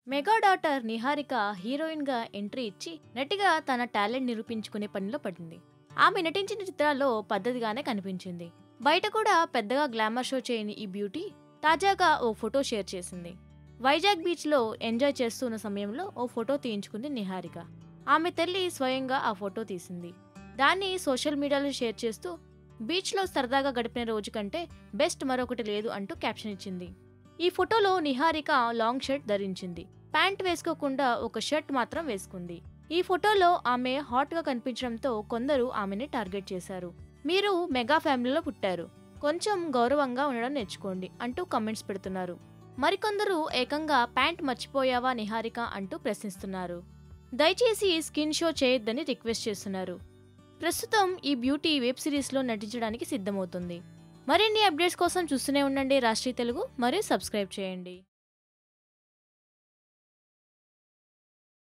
mega daughter Niharika heroine గా entry ఇచ్చి నటిగా తన టాలెంట్ నిరూపించుకునే పనిలో పడింది ఆమె నటించిన చిత్రాల్లో పద్ధతిగానే కనిపించింది బయట కూడా పెద్దగా గ్లామర్ షో చేయని ఈ బ్యూటీ తాజాగా ఓ ఫోటో షేర్ చేసింది వైజాగ్ బీచ్ లో ఎంజాయ్ చేస్తున్న సమయంలో ఓ ఫోటో తీయించుకుంది నిహారిక ఆమె తల్లి స్వయంగా ఆ ఫోటో తీసింది దాన్ని సోషల్ మీడియాలో షేర్ చేస్తూ బీచ్లో సరదాగా గడిపిన రోజు కంటే బెస్ట్ మరొకటి లేదు అంటూ క్యాప్షన్ ఇచ్చింది ఈ ఫోటోలో నిహారిక లాంగ్ షర్ట్ ధరించింది ప్యాంట్ వేసుకోకుండా ఒక షర్ట్ మాత్రం వేసుకుంది ఈ ఫోటోలో ఆమె హాట్ గా కనిపించడంతో కొందరు ఆమెని టార్గెట్ చేశారు మీరు మెగా ఫ్యామిలీలో పుట్టారు కొంచెం గౌరవంగా ఉండడం నేర్చుకోండి అంటూ కమెంట్స్ పెడుతున్నారు మరికొందరు ఏకంగా ప్యాంట్ మర్చిపోయావా నిహారిక అంటూ ప్రశ్నిస్తున్నారు దయచేసి స్కిన్ షో చేయొద్దని రిక్వెస్ట్ చేస్తున్నారు ప్రస్తుతం ఈ బ్యూటీ వెబ్ సిరీస్లో నటించడానికి సిద్ధమవుతుంది మరిన్ని అప్డేట్స్ కోసం చూస్తూనే ఉండండి రాష్ట్రీయ తెలుగు మరియు సబ్స్క్రైబ్ చేయండి